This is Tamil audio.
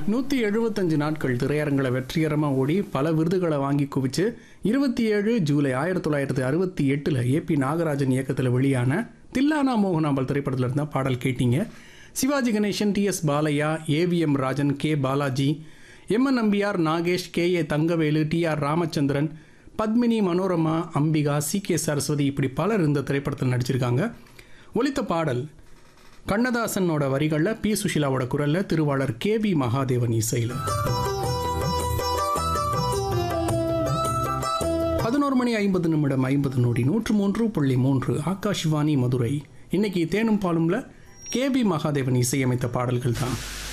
நூற்றி எழுபத்தஞ்சு நாட்கள் திரையரங்களை வெற்றிகரமாக ஓடி பல விருதுகளை வாங்கி குவிச்சு இருபத்தி ஏழு ஜூலை ஆயிரத்தி தொள்ளாயிரத்தி அறுபத்தி எட்டில் ஏபி நாகராஜன் இயக்கத்தில் வெளியான தில்லானா மோகனாம்பல் திரைப்படத்தில் இருந்தால் பாடல் கேட்டீங்க Sivaji Ganesan T S Balaiah A V M Rajan K Balaji M N Nambiar Nagesh K A Thangavelu T R Ramachandran Padmini Manorama Ambika C K Saraswathi இப்படி பலர் இந்த திரைப்படத்தில் நடிச்சிருக்காங்க ஒலித்த பாடல் கண்ணதாசனோட வரிகளில் பி சுஷிலாவோட குரல்ல திருவாளர் கே வி மகாதேவன் இசையில் பதினோரு மணி ஐம்பது நிமிடம் ஐம்பது நொடி நூற்று மூன்று புள்ளி மூன்று ஆகாஷ்வாணி மதுரை இன்னைக்கு தேனும் பாலும்ல கே வி மகாதேவன் இசையமைத்த பாடல்கள் தான்